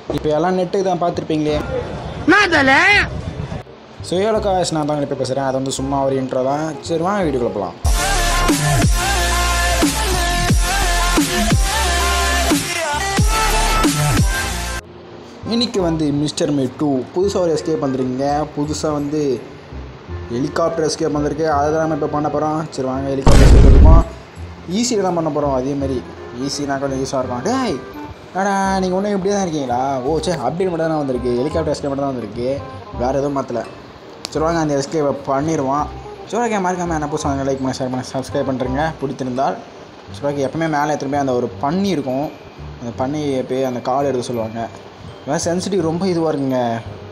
இப்போ எல்லாம் நெட்டுக்கு தான் பார்த்துருப்பீங்களே சுயலோக வாய்ஸ் நான் தான் இப்போ பேசுகிறேன் அது வந்து சும்மா ஒரு இன்ட்ரோ தான் சரி வாங்க வீடியோக்குள்ள போகலாம் இன்னைக்கு வந்து மிஸ்டர் மே டூ புதுசாக ஒரு எஸ்கேப் வந்துருக்கீங்க புதுசாக வந்து ஹெலிகாப்டர் எஸ்கேப் வந்திருக்கு அதை தான் நம்ம இப்போ பண்ண போகிறோம் சரி வாங்க ஹெலிகாப்டர் எஸ்கேப் இருக்கும் ஈஸியில் தான் பண்ண போகிறோம் அதேமாரி ஈஸினா கொஞ்சம் யூஸாக இருக்கும் டேய் ஏடா நீங்கள் ஒன்றும் இப்படியே தான் இருக்கீங்களா ஓ சே அப்டேட் மட்டும் தான் வந்திருக்கு ஹெலிகாப்டர் எஸ்கேப் மட்டும் தான் வந்திருக்கு வேறு எதுவும் மாற்றல சரி வாங்க அந்த எஸ்கேப்பை பண்ணிடுவோம் சரி ஓகே மறக்காம என்ன புதுசாக லைக் பண்ண ஷேர் பண்ண சப்ஸ்கிரைப் பண்ணுறேங்க பிடித்திருந்தால் சரி ஓகே எப்பவுமே மேலே திரும்பி அந்த ஒரு பன்னி இருக்கும் அந்த பன்னி போய் அந்த கால் எடுக்க சொல்லுவாங்க இவன் சென்சிட்டிவ் ரொம்ப இதுவாக இருக்குங்க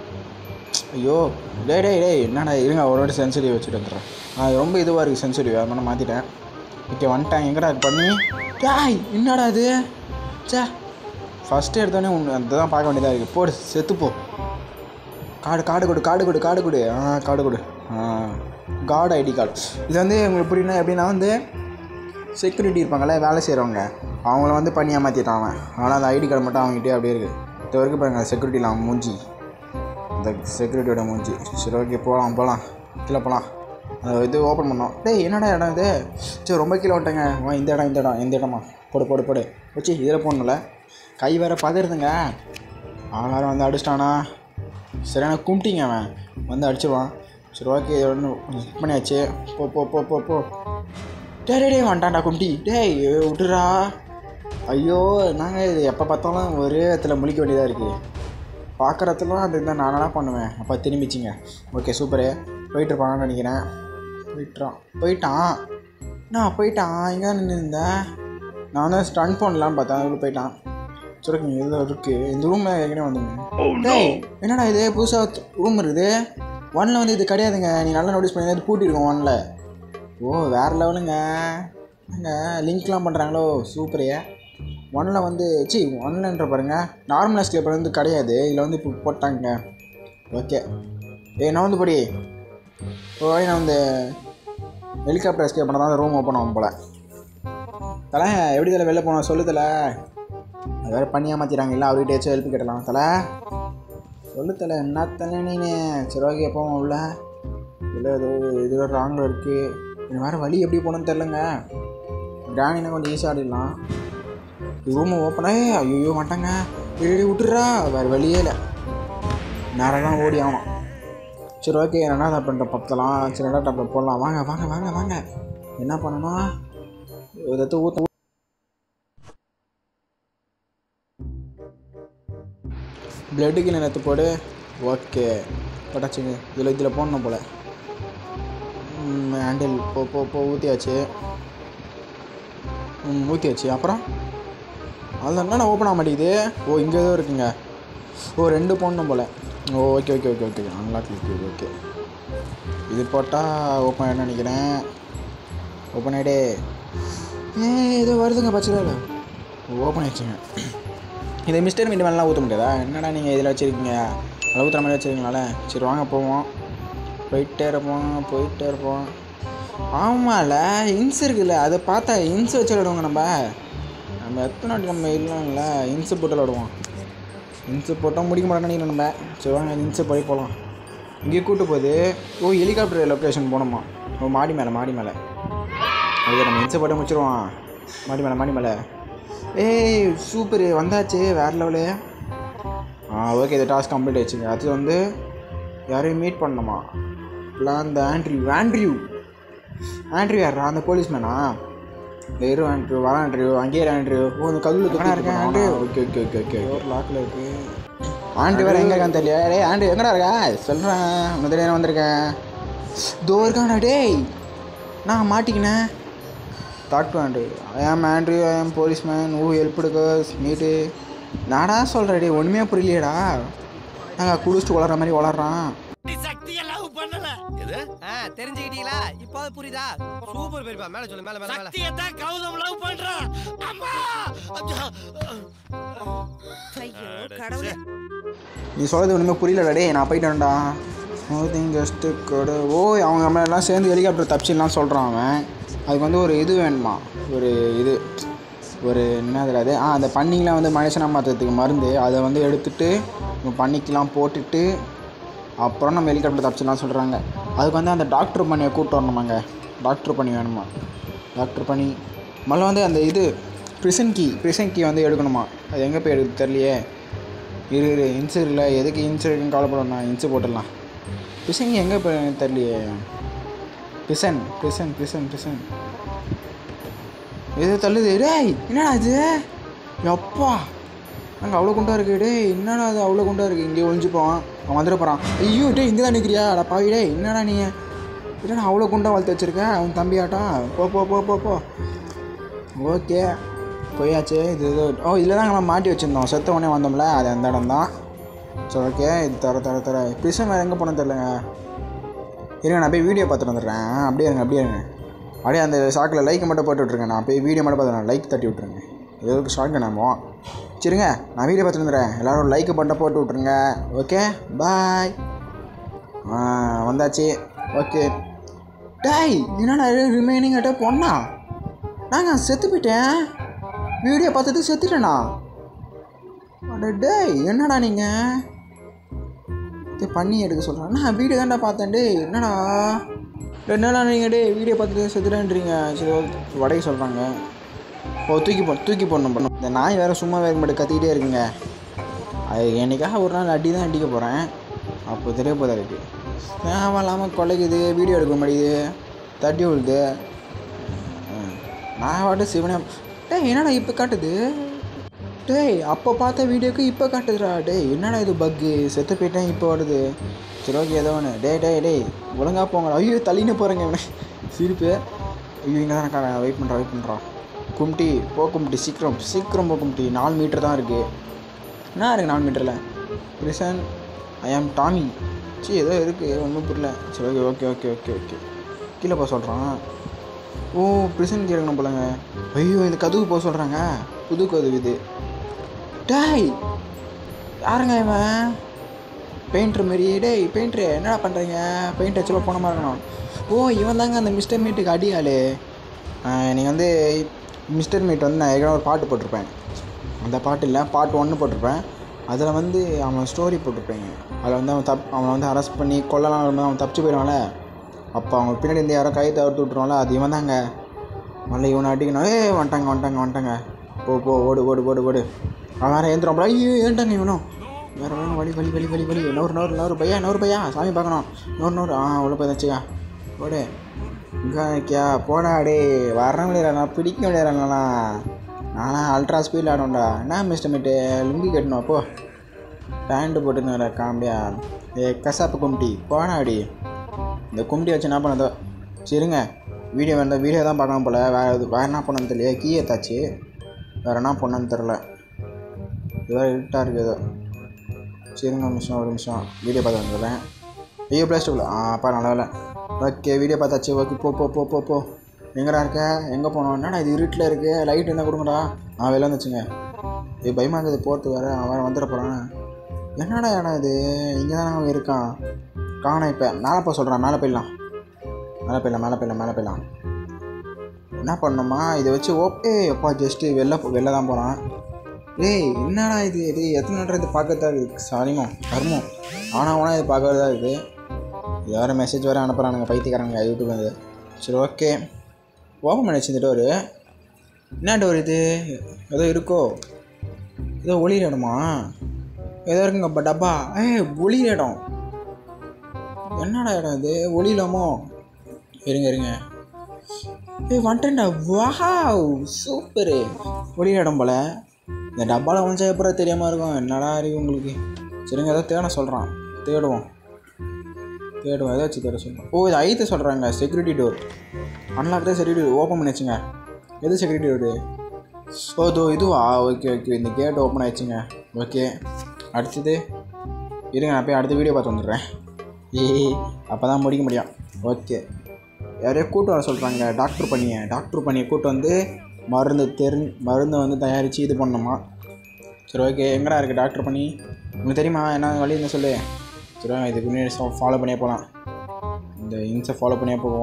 ஐயோ டேய் டேய் டேய் என்னடா இருங்க ஒரு வாட்டி சென்சிட்டிவ் வச்சுட்டு வந்துடுறேன் அது ரொம்ப இதுவாக இருக்குது சென்சிட்டிவ் அது மாதிரி மாற்றிட்டேன் ஓகே வந்துட்டேன் எங்கடா இது பண்ணி டேய் என்னடா இது சே ஃபஸ்ட்டு எடுத்தோடனே ஒன்று அந்த தான் பார்க்க வேண்டியதாக இருக்குது போடு செத்துப்போ கார்டு கார்டு கொடு கார்டு கொடு கார்டு கொடு ஆ கார்டு கொடு ஆ கார்டு ஐடி கார்டு இது வந்து உங்களுக்கு புரியணும் எப்படின்னா வந்து செக்யூரிட்டி இருப்பாங்கள்ல வேலை செய்கிறவங்க அவங்கள வந்து பண்ணி ஏமாற்றிட்டான் அவன் ஆனால் அந்த ஐடி கார்டு மட்டும் அவங்ககிட்டயே அப்படியே இருக்குது இது வரைக்கும் பாருங்கள் செக்யூரிட்டியில் அவன் மூஞ்சி இந்த செக்யூரிட்டியோட மூஞ்சி சரி ஓகே போகலாம் போகலாம் கீழே போகலாம் அந்த இது ஓப்பன் பண்ணோம் டேய் என்னடா இடம் இது சரி ரொம்ப கீழே வந்துட்டேங்க வா இந்த இடம் இந்த இடம் இந்த இடமா போடு போடு போடு வச்சு இதில் போடணும்ல கை வேற பதறுதுங்க அவன் வேறு வந்து அடிச்சிட்டானா சரியான கும்பிட்டிங்க அவன் வந்து அடிச்சிருவான் சரி ஓகே இது ஒன்று ஹிட் பண்ணியாச்சு போ போ போ போ போ டேய் டேய், டேய் வந்துட்டான்டா கும்டி டேய் விட்டுறா ஐயோ நாங்கள் இது எப்போ பார்த்தாலும் ஒரே இடத்துல முழிக்க வேண்டியதாக இருக்குது பார்க்குறதுலாம் அது தான் நானாக பண்ணுவேன் அப்போ திரும்பிச்சிங்க ஓகே சூப்பரு போயிட்டுருப்பான்னு நினைக்கிறேன் போயிட்டுறான் போயிட்டான் நான் போயிட்டான் எங்கே நின்று இருந்தேன் நான் வந்து ஸ்டன் பண்ணலான்னு பார்த்தேன் அதுக்குள்ள போயிட்டான் சுருக்குங்க இதில் இருக்குது இந்த ரூம் ஏற்கனவே வந்துங்க டேய் என்னடா இது புதுசாக ரூம் இருக்குது ஒன்னில் வந்து இது கிடையாதுங்க நீ நல்லா நோட்டீஸ் பண்ணி இது பூட்டிருக்கோம் ஒன்னில் ஓ வேறு லெவலுங்க என்னங்க லிங்க்லாம் பண்ணுறாங்களோ சூப்பரே ஒன்னில் வந்து சி ஒன்லன்ற பாருங்க நார்மல் எஸ்கேப் வந்து கிடையாது இதில் வந்து இப்போ போட்டாங்க ஓகே ஏய் நான் வந்து படி ஓ நான் வந்து ஹெலிகாப்டர் எஸ்கேப் பண்ண தான் ரூம் ஓப்பன் ஆகும் போல் தலை எப்படி தலை வெளில போனோம் சொல்லு தலை அது வேறு பண்ணி ஏமாத்திட்டாங்க இல்லை அவர்கிட்ட ஹெல்ப் கேட்டலாம் தலை சொல்லு தலை என்ன தலை நீனு சரி ஓகே போவோம் உள்ள இல்லை ஏதோ இது ராங்கில் இருக்குது இது வேறு வழி எப்படி போகணும்னு தெரிலங்க டேனினா கொஞ்சம் ஈஸியாக ஆடிடலாம் ரூமை ஓப்பன் ஆகி ஐயோ மாட்டாங்க வெளியே விட்டுறா வேறு வழியே இல்லை நேரம் தான் ஓடி ஆகணும் சரி ஓகே ரெண்டாவது டாப்ல பத்தலாம் சரி ரெண்டாவது டாப்பில் போடலாம் வாங்க வாங்க வாங்க வாங்க என்ன பண்ணணும் இதை ஊற்ற பிளட்டுக்கு நேரத்து போடு ஓகே போட்டாச்சுங்க இதில் இதில் போடணும் போல் ஹேண்டில் போ போ போ ஊற்றியாச்சு ம் ஊற்றியாச்சு அப்புறம் அதில் என்ன ஓப்பன் ஆக மாட்டேங்குது ஓ இங்கே ஏதோ இருக்குங்க ஓ ரெண்டு போடணும் போல் ஓ okay okay okay okay unlock இருக்குது ஓகே இது போட்டால் ஓப்பன் ஆகிடும் நினைக்கிறேன் ஓப்பன் ஆகிடே ஏ ஏதோ வருதுங்க பச்சை ஓப்பன் ஆயிடுச்சுங்க இதை மிஸ்டர் மீன் மேலாம் ஊற்ற முடியாதா என்னடா நீங்கள் இதில் வச்சுருக்கீங்க அதில் ஊற்றுற மாதிரி வச்சுருக்கீங்களால சரி வாங்க போவோம் போயிட்டே இருப்போம் போயிட்டே இருப்போம் ஆமாம்ல இன்ஸ் இருக்குல்ல அதை பார்த்தா இன்ஸ் வச்சு விளாடுவோங்க நம்ம நம்ம எத்தனை வாட்டி நம்ம இல்லைங்கள இன்ஸு போட்டு விளாடுவோம் இன்ஸு போட்டால் முடிக்க மாட்டோம்னு நினைக்கிறேன் நம்ம சரி வாங்க இன்ஸு போய் போகலாம் இங்கே கூட்டு போகுது ஓ ஹெலிகாப்டர் லொக்கேஷன் போகணுமா ஓ மாடி மேலே மாடி மேலே அதுக்கு நம்ம இன்ஸை போட்டு முடிச்சிருவோம் மாடி மேலே மாடி மேலே ஏய் சூப்பர் வந்தாச்சு வேறு லெவலு ஆ ஓகே இந்த டாஸ்க் கம்ப்ளீட் ஆயிடுச்சுங்க அது வந்து யாரையும் மீட் பண்ணணுமா plan the Andrew Andrew Andrew யாரா அந்த போலீஸ்மேனா வெறு ஆண்ட்ரியூ வர ஆண்ட்ரியூ அங்கேயே ஆண்ட்ரியூ ஓ இந்த கல்லூரி தொக்கா இருக்கேன் Andrew okay okay okay okay ஒரு லாக்கில் இருக்கு ஆண்ட்ரி வேறு எங்கே இருக்கான்னு தெரியல டேய் ஆண்ட்ரி எங்கடா இருக்கா சொல்கிறேன் உங்கள் தெரியாது வந்திருக்கேன் தோ இருக்கானா டேய் நான் மாட்டிக்கினேன் talk to Andrew I am Andrew I am policeman ஊ ஹெல்ப் எடுக்கஸ் மீட்டு நாடா சொல்கிறேன் டே ஒன்றுமே புரியலையேடா நாங்கள் குடிச்சிட்டு வளர்ற மாதிரி வளர்றான் எது ஆ, தெரிஞ்சுக்கிட்டீங்களா இப்போது புரியுதா சூப்பர் பெரியப்பா மேல சொல்லு மேல மேல மேல சத்தியத்தான் கௌதம் லவ் பண்றான் அம்மா ஐயோ கடவுளே நீ சொல்கிறது ஒன்றுமே புரியலடா டேய் நான் போயிட்டேன்டா ஸ்மூத்திங் ஜஸ்ட்டு கொடு ஓ அவங்க நம்ம எல்லாம் சேர்ந்து ஹெலிகாப்டர் தப்பிச்சிடலாம் சொல்கிறான் அவன் அதுக்கு வந்து ஒரு இது வேணுமா ஒரு இது ஒரு என்ன தெரியாது ஆ அந்த பண்ணிங்கெலாம் வந்து மனுஷனாக மாற்றுறதுக்கு மருந்து அதை வந்து எடுத்துட்டு நம்ம பண்ணிக்கெலாம் போட்டுட்டு அப்புறம் நம்ம ஹெலிகாப்டர் தப்பிச்சிடலாம் சொல்கிறாங்க அதுக்கு வந்து அந்த டாக்டர் பண்ணியை கூப்பிட்டு வரணுமாங்க டாக்டர் பண்ணி வேணுமா டாக்டர் பண்ணி மళ్ళీ வந்து அந்த இது ப்ரிசன் கீ ப்ரிசன் கீ வந்து எடுக்கணுமா அது எங்கே போய் எடுக்க தெரியலையே இரு இரு இன்சு இல்லை எதுக்கு இன்சு இருக்குன்னு கவலைப்படணும் நான் இன்சு போட்டுடலாம் ப்ரிசன் கீ எங்கே போய் எனக்கு தெரியலையே பிசன் பிசன் பிசன் பிசன் எது தள்ளுது டேய் என்னடா இது எப்பா அங்கே அவ்வளோ குண்டா இருக்கு டேய் என்னடா அது அவ்வளோ குண்டா இருக்கு இங்கே ஒழிஞ்சுப்போம் அவன் வந்துட போகிறான் ஐயோ டேய் இங்கே தான் நிற்கிறியா அட பாவி டேய் என்னடா நீ என்னடா அவ்வளோ குண்டா வளர்த்து வச்சிருக்க அவன் தம்பியாட்டம் போ போ போ போ போ ஓகே போயாச்சு இது இது ஓ இதில் தான் நம்ம மாட்டி வச்சுருந்தோம் செத்த உடனே வந்தோம்ல அது அந்த இடம் தான் சரி ஓகே இது தர தர தர பிரிசன் வேறு எங்கே போனோம் தெரிலங்க இருங்க நான் போய் வீடியோ பார்த்துட்டு வந்துடுறேன் அப்படியே இருங்க அப்படியே இருங்க அப்படியே அந்த ஷாக்கில் லைக் மட்டும் போட்டு விட்ருங்க நான் போய் வீடியோ மட்டும் பார்த்து லைக் தட்டி விட்ருங்க எதுக்கு ஷாக்கு நாமோ சரிங்க நான் வீடியோ பார்த்துட்டு வந்துடுறேன் எல்லோரும் லைக் மட்டும் போட்டு விட்ருங்க ஓகே பாய் வந்தாச்சு ஓகே டேய் என்னடா ரிமைனிங் ஆட்ட பொண்ணா நாங்கள் செத்து போயிட்டேன் வீடியோ பார்த்துட்டு செத்துட்டேண்ணா அட டேய் என்னடா நீங்கள் இது பண்ணி எடுக்க சொல்கிறேன் நான் வீடியோ தான்டா பார்த்தேன் டேய் என்னடா டேய், என்னடா நீங்கள் டே வீடியோ பார்த்துட்டு செத்துட்டேன்றீங்க சரி ஓகே, வடைக்கு சொல்கிறாங்க ஓ தூக்கி போ தூக்கி போடணும் பண்ணும் இந்த நாய் வேறு சும்மா வேறு மட்டும் கத்திக்கிட்டே இருக்குங்க அது என்னைக்காக ஒரு நாள் அடி தான் அடிக்க போகிறேன் அப்போ தெரிய போதா இருக்கு தேவை இல்லாமல் கொலைக்குது வீடியோ எடுக்க மாட்டேங்குது தட்டி விழுது ம். நான் வாட்டு சிவனே டேய் என்னடா இப்போ காட்டுது டேய் அப்போ பார்த்த வீடியோக்கு இப்போ காட்டுதுடா டேய் என்னடா இது பக்கு செத்து போயிட்டேன் இப்போ வருது சரி ஓகே ஏதோ ஒன்று டேய் டேய் டேய் ஒழுங்கா போங்க ஐயோ தள்ளின்னு போகிறேங்க இவனை சிரிப்பு ஐயோ இங்கே தான் வெயிட் பண்ணுறான் வெயிட் பண்ணுறான் கும்டி போ கும்டி சீக்கிரம் சீக்கிரம் போ கும்டி நாலு மீட்டர் தான் இருக்குது என்ன இருக்குது நாலு மீட்டரில் ரிசன் ஐ ஆம் டாமி சி ஏதோ இருக்குது ஒன்றும் புரியல சரி okay okay okay okay okay கீழே போக சொல்கிறான் ஓ ப்ரிசன் கேட்கணும் போலங்க ஐயோ இந்த கதவு போக சொல்கிறாங்க புது கதவு இது டேய் யாருங்க இவன் பெயிண்டர் மாரி டேய் பெயிண்டரு என்னடா பண்ணுறீங்க பெயிண்ட் வச்சுலாம் போன மாதிரி இருக்கணும் ஓ இவன் தாங்க அந்த மிஸ்டர் மீட்டுக்கு அடியாளு நீங்கள் வந்து மிஸ்டர் மீட் வந்து நான் ஏற்கனவே ஒரு பாட்டு போட்டிருப்பேன் அந்த பாட்டு இல்லை பாட்டு ஒன்று போட்டிருப்பேன் அதில் வந்து அவன் ஸ்டோரி போட்டிருப்பேங்க அதில் வந்து அவன் தப் அவனை வந்து அரெஸ்ட் பண்ணி கொல்லலாம் வரும்போது அவன் தப்பிச்சு போயிடுவான்ல அப்போ அவங்க பின்னாடி இருந்து யாரோ கை தவிர்த்து விட்ருவான்ல அது இவன் தாங்க மல்ல இவனை அடிக்கணும் ஏ வந்துட்டாங்க வந்துட்டாங்க வந்துட்டாங்க போ போ ஓடு ஓடு ஓடு ஓடு அவன் வேறு ஏந்திரம் ஐயோ ஏன்ட்டாங்க இவனும் வேறு வேறு வழி வழி வழி வழி வழி நூறு நூறு நூறு பையா நூறு பையா சாமி பார்க்கணும் நூறு நூறு ஆ உள்ள போய் வச்சுக்கா ஓடு இங்கே இருக்கியா போடா டே வர முடியல நான் பிடிக்க முடியலண்ணா நான்லாம் அல்ட்ரா ஸ்பீடில் ஆடும்டா என்ன மிஸ்டர் மீட்டு லுங்கி கட்டணும் அப்போ பேண்ட்டு போட்டுன்னு காமெடியா ஏ கசாப்பு கும்டி போடா அடி இந்த கும்டி வச்சு என்ன பண்ணதோ சரிங்க வீடியோ வேண்டாம் வீடியோ தான் பார்க்கலாம் போல் வேறு இது வேறு என்ன பண்ணணும்னு தெரியல கீ ஏத்தாச்சு வேறு என்ன பண்ணணும்னு தெரில ஏதோ இருட்டாக இருக்குது ஏதோ சரிங்க ஒரு நிமிஷம் ஒரு நிமிஷம் வீடியோ பார்த்து வந்துடுறேன் ஐயோ பிளாஸ்டிக்கில் ஆ அப்பா நல்ல வேலை ஓகே வீடியோ பார்த்தாச்சு ஓகே போ போ போ போ போ எங்கடா இருக்க எங்கே போனோம் என்னடா இது இருட்டில் இருக்கு லைட் இருந்தால் கொடுங்கடா ஆ வெளில வந்துச்சுங்க இது பயமாக இருக்குது போகிறது வேறு அவன் வந்துட போகிறான் என்னடா இடம் இது இங்கே தான் அவன் இருக்கான் காணோம் இப்போ மேலே போக சொல்கிறான் மேலே போயிடலாம் மேலே போயிடலாம் மேலே போயிடலாம் மேலே போயிடலாம் என்ன பண்ணணுமா இதை வச்சு ஓப்பே அப்பா ஜஸ்ட்டு வெளில போ- வெளில தான் போகிறான் டேய் என்னடா இது டேய் எத்தனை நேரம் இது பார்க்கறதா இருக்குது சாரிமோ கர்மம் ஆனால் அவனா இது பார்க்கறதா இருக்குது இது வேறு மெசேஜ் வேறு அனுப்புகிறானுங்க பைத்தியக்காரங்க யூடியூப் வந்து சரி ஓகே ஓப்பன் பண்ணி வச்சு இந்த டோரு என்ன டோர் இது ஏதோ இருக்கோ ஏதோ ஒளியிற இடமா ஏதோ இருக்குங்க ப- டப்பா ஏய் ஒளியிற இடம் என்னடா இடம் இது ஒளியிலாமோ இருங்க இருங்க ஏய் வந்துட்டேன்டா வாவ் சூப்பரு ஒளியிற இடம் போல இந்த டப்பாவில் ஒழிச்சா எப்பறம் தெரியாமல் இருக்கும் என்னடா இருக்கு உங்களுக்கு சரிங்க ஏதோ தேட சொல்கிறான் தேடுவோம் தேடுவோம் ஏதாச்சும் தேட சொல்கிறோம் ஓ இது ஐத்து சொல்கிறாங்க செக்யூரிட்டி டோர் அன்லாக் தான் செக்யூரிட்டி ஓப்பன் பண்ணி வச்சுங்க எது செக்யூரிட்டி டோரு ஓ தோ இதுவா ஓகே ஓகே இந்த கேட் ஓப்பன் ஆயிடுச்சுங்க ஓகே அடுத்தது இருங்க நான் போய் அடுத்த வீடியோ பார்த்து வந்துடுறேன் ஏய் அப்போ தான் முடிக்க முடியும் ஓகே யாரையோ கூட்டு வர சொல்கிறாங்க டாக்டர் பண்ணியை டாக்டர் பண்ணியை கூட்டு வந்து மருந்து தெரி மருந்தை வந்து தயாரித்து இது பண்ணணுமா சரி ஓகே எங்கடா இருக்குது டாக்டர் பண்ணி உங்களுக்கு தெரியுமா என்ன வழி இருந்தால் சொல்லு சரி வாங்க, இதுக்கு முன்னாடி ஃபாலோ பண்ணியே போகலாம் இந்த இன்ஸை ஃபாலோ பண்ணியே போவோம்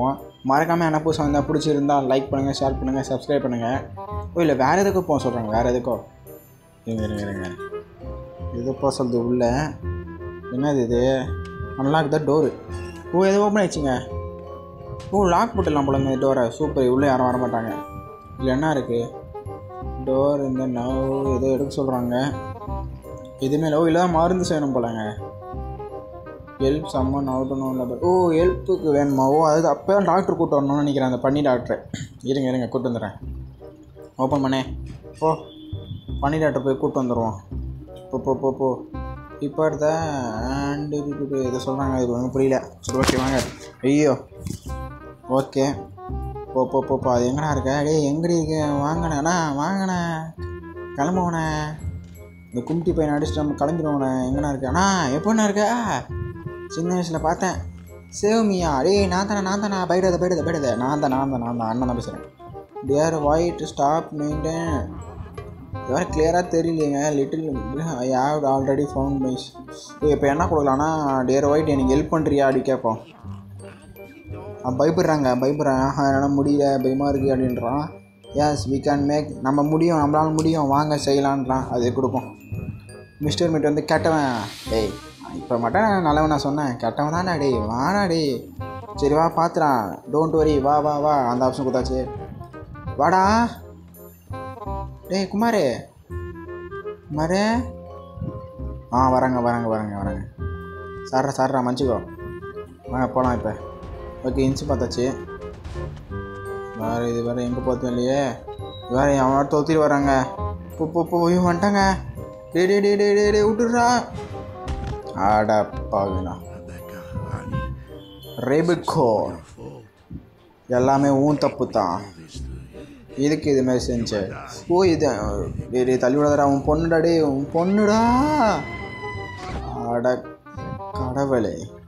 மறக்காமல் என்ன புதுசாக வந்தால் பிடிச்சிருந்தா லைக் பண்ணுங்கள் ஷேர் பண்ணுங்கள் சப்ஸ்கிரைப் பண்ணுங்கள் ஓ இல்லை வேறு எதுக்கோ போக சொல்கிறாங்க வேறு எதுக்கோ இருங்க இருங்க இருங்க இது போக சொல்லுது உள்ள என்னது இது அன்லாக் த டோரு ஓ எது ஓப்பன் ஆயிடுச்சுங்க ஓ லாக் போட்டுடலாம் போலங்க இந்த டோரை சூப்பர் உள்ளே யாரும் வர மாட்டாங்க இதில் என்ன இருக்குது டோர் இந்த நவ் ஏதோ எடுக்க சொல்கிறாங்க எதுவுமே இல்லை ஓ இல்லை தான் மருந்து செய்யணும் போலங்க ஹெல்ப் சம்மன் அவுட் ஓ ஹெல்ப்புக்கு வேணுமா ஓ அது அப்போ தான் டாக்டர் கூட்டு வரணும்னு நினைக்கிறேன் அந்த பண்ணி டாக்டர் இருங்க இருங்க கூட்டு வந்துடுறேன் ஓப்பன் பண்ணே போ பண்ணி டாக்டர் போய் கூட்டு வந்துடுவோம் போ போ போ போ இப்போ அடுத்த ஆண்டு இதை சொல்கிறாங்க இது ஒன்றும் புரியல சரி ஓகே வாங்க ஐயோ ஓகே போ போ போ போ அது எங்கடா இருக்க டேய் எங்கடி இருக்க வாங்கண்ணா வாங்கண்ணே கிளம்புவண்ணே இந்த கும்டி பையனை அடிச்சுட்டு நம்ம கிளம்பிடுவோண்ணே எங்கண்ணா இருக்க அண்ணா எப்போண்ணா இருக்க சின்ன வயசில் பார்த்தேன் சேவமியா டேய் நான் தானே நான் தானே போயிடாத போயிடாத போயிடாத நான் தான் நான் தான் நான் தான் அண்ணன் தான் பேசுகிறேன் டியர் ஒயிட் ஸ்டாப் மெயின்டைன் வேறு கிளியராக தெரியலைங்க little I have already found mice இப்போ என்ன கொடுக்கலான்னா டியர் ஒயிட் எனக்கு ஹெல்ப் பண்ணுறியா அப்படி கேட்போம் அவன் பயப்படுறாங்க பயப்படுறாங்க ஆஹா என்னால் முடியல பயமாக இருக்குது அப்படின்றான் எஸ் வி கேன் மேக் நம்ம முடியும் நம்மளால முடியும் வாங்க செய்யலான்றான் அது கொடுப்போம் மிஸ்டர் மீட் வந்து கெட்டவன் டேய் இப்போ மட்டும் நான் நல்லவன் நான் சொன்னேன் கெட்டவன் தானே டேய் வாடா டேய் சரி வா பார்த்துறான் டோன்ட் வரி வா வா வா அந்த ஆப்ஷன் கொடுத்தாச்சு வாடா டேய் குமார் குமார் ஆ வராங்க வராங்க வராங்க வராங்க சார்ரா சார்ரா மன்னிச்சிக்கோ வாங்க போகலாம் இப்போ ஓகே இன்ச்சு பார்த்தாச்சு வேறு இது வேறு எங்கே பார்த்தோம் இல்லையே வேறு அவனோட தொத்திட்டு வராங்க போ போ போ ஐயோ வந்துட்டாங்க டே டே டே டே டே டே விட்டுடுறா ஆடா பாவினா ரெபிகோ எல்லாமே ஊன் தப்பு தான் இதுக்கு இது மாதிரி செஞ்ச ஓ இது டேய் டேய் தள்ளி விடாதடா உன் பொண்ணுடா டே உன் பொண்ணுடா அட கடவுளே